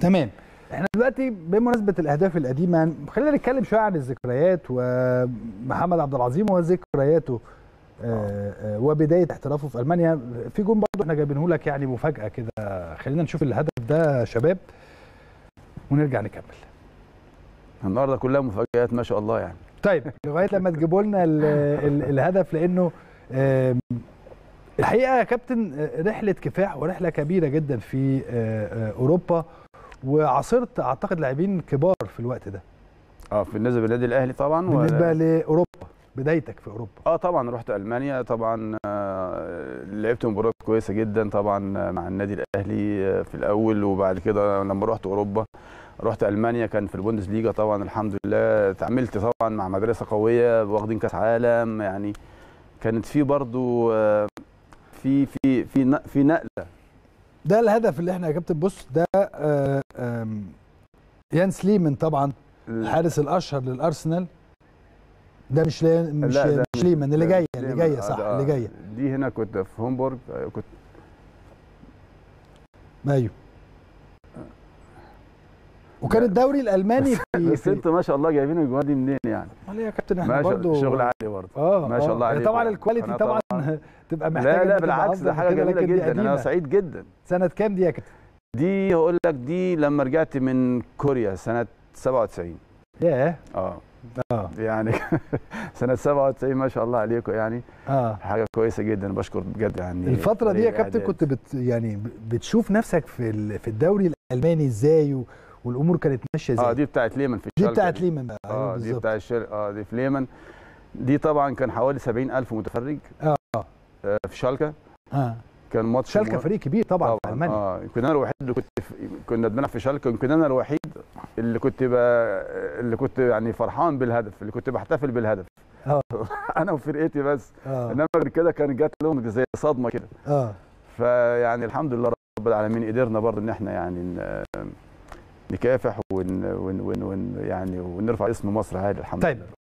تمام احنا دلوقتي بمناسبه الاهداف القديمه خلينا نتكلم شويه عن الذكريات ومحمد عبد العظيم وذكرياته آه، آه، وبدايه احترافه في المانيا في جون برضه احنا جايبينه لك يعني مفاجاه كده خلينا نشوف الهدف ده يا شباب ونرجع نكمل النهارده كلها مفاجآت ما شاء الله يعني طيب لغايه لما تجيبوا لنا ال- ال- الهدف لانه آم، الحقيقه يا كابتن آه، رحله كفاح ورحله كبيره جدا في آه، آه، اوروبا وعاصرت اعتقد لاعبين كبار في الوقت ده اه بالنسبه للنادي الاهلي طبعا ولا- بالنسبه لاوروبا بدايتك في اوروبا اه طبعا رحت المانيا طبعا آه، لعبت مباريات كويسه جدا طبعا مع النادي الاهلي آه، في الاول وبعد كده لما رحت اوروبا رحت المانيا كان في البوندسليجا طبعا الحمد لله اتعاملت طبعا مع مدرسه قويه واخدين كاس عالم يعني كانت في برضو آه، في في في ن- في نقله ده الهدف اللي احنا يا كابتن بص ده آه، آم، يانس ليمن طبعا الحارس الاشهر للارسنال ده مش لي... مش, لا، ده مش ليمن اللي ده جايه مش اللي ليمن. جايه آه، صح ده- اللي جايه دي هنا كنت في هومبورج آه، كنت ايوه وكان الدوري الالماني في, بس في... انتوا ما شاء الله جايبين الجواد دي منين يعني امال إيه يا كابتن احنا ما شاء برضو شغل عالي برضه اه ما شاء آه. الله عليك طبعا يعني. الكواليتي أنا طبعا طبعاً- تبقى محتاجه لا إنها لا تبقى بالعكس أفضل ده من حاجه كده، جميله لكن دي جدا انا قديمة. سعيد جدا سنه كام دي يا كابتن دي هقول لك دي لما رجعت من كوريا سنه 97 ياه اه اه يعني سنه 97 ما شاء الله عليكم يعني اه حاجه كويسه جدا بشكر بجد يعني الفترة دي يا فريق كابتن الإعداد. كنت بت يعني ب- بتشوف نفسك في ال- في الدوري الألماني ازاي و- والأمور كانت ماشية ازاي؟ اه دي بتاعت ليمن في دي شالكة بتاعت ليمن بقى ايوه اه دي بالظبط بتاع الشرق اه دي في ليمن دي طبعا كان حوالي 70000 متفرج اه آه، في شالكه اه كان ماتش شالكه مهم. فريق كبير طبعا, في ألمانيا اه يمكن انا الوحيد اللي كنت في كنا بنلعب في شالكه يمكن انا الوحيد اللي كنت ب... اللي كنت يعني فرحان بالهدف اللي كنت بحتفل بالهدف اه انا وفرقتي بس اه انما غير كده كان جات لهم زي صدمه كده اه فيعني الحمد لله رب العالمين قدرنا برضه ان احنا يعني ن- نكافح ون... ون... ون... ون... يعني ونرفع اسم مصر عالي الحمد طيب لله